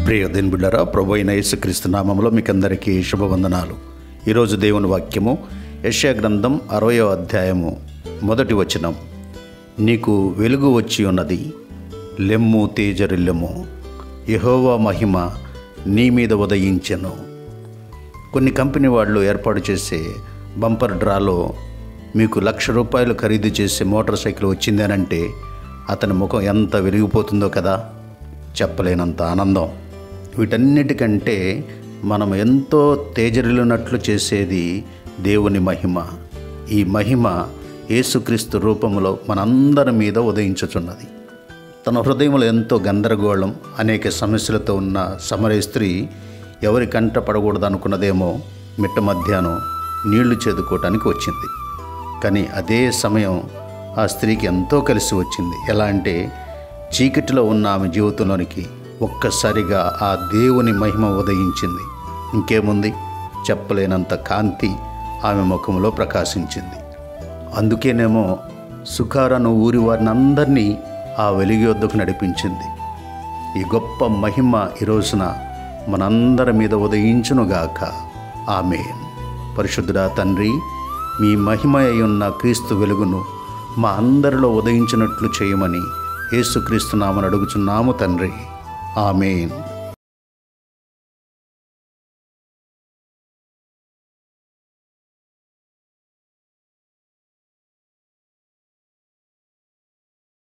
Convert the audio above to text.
ప్రియ దేని బిడ్డరా ప్రభు అయిన యేసుక్రీస్తు నామంలో మీకు అందరికీ శుభవందనాలు ఈరోజు దేవుని వాక్యము యెషయా గ్రంథం అరవయో అధ్యాయము మొదటి వచనం నీకు వెలుగు వచ్చి ఉన్నది లెమ్ము తేజరిల్లెము యెహోవా మహిమ నీ మీద ఉదయించెను కొన్ని కంపెనీ వాళ్ళు ఏర్పాటు చేసే బంపర్ డ్రాలో మీకు లక్ష రూపాయలు ఖరీదు చేసే మోటార్ సైకిల్ వచ్చిందేనంటే అతని ముఖం ఎంత వెలిగిపోతుందో కదా చెప్పలేనంత ఆనందం వీటన్నిటికంటే మనం ఎంతో తేజరిల్లినట్లు చేసేది దేవుని మహిమ ఈ మహిమ యేసుక్రీస్తు రూపంలో మనందరి మీద ఉదయించుచున్నది తన హృదయంలో ఎంతో గందరగోళం అనేక సమస్యలతో ఉన్న సమర స్త్రీ ఎవరి కంట పడకూడదు అనుకున్నదేమో మిట్ట మధ్యాహ్నం నీళ్లు చేదుకోవటానికి వచ్చింది కానీ అదే సమయం ఆ స్త్రీకి ఎంతో కలిసి వచ్చింది ఎలా అంటే చీకటిలో ఉన్న ఆమె జీవితంలోనికి ఒక్కసారిగా ఆ దేవుని మహిమ ఉదయించింది ఇంకేముంది చెప్పలేనంత కాంతి ఆమె ముఖంలో ప్రకాశించింది అందుకేనేమో సుఖారను ఊరి వారిని అందరినీ ఆ వెలుగు వద్దకు నడిపించింది ఈ గొప్ప మహిమ ఈ రోజున మనందరి మీద ఉదయించునుగాక ఆమె పరిశుద్ధుడా తండ్రి మీ మహిమ అయి ఉన్న క్రీస్తు వెలుగును మా అందరిలో ఉదయించినట్లు చేయమని యేసుక్రీస్తు నామని అడుగుచున్నాము తండ్రి ఆమెన్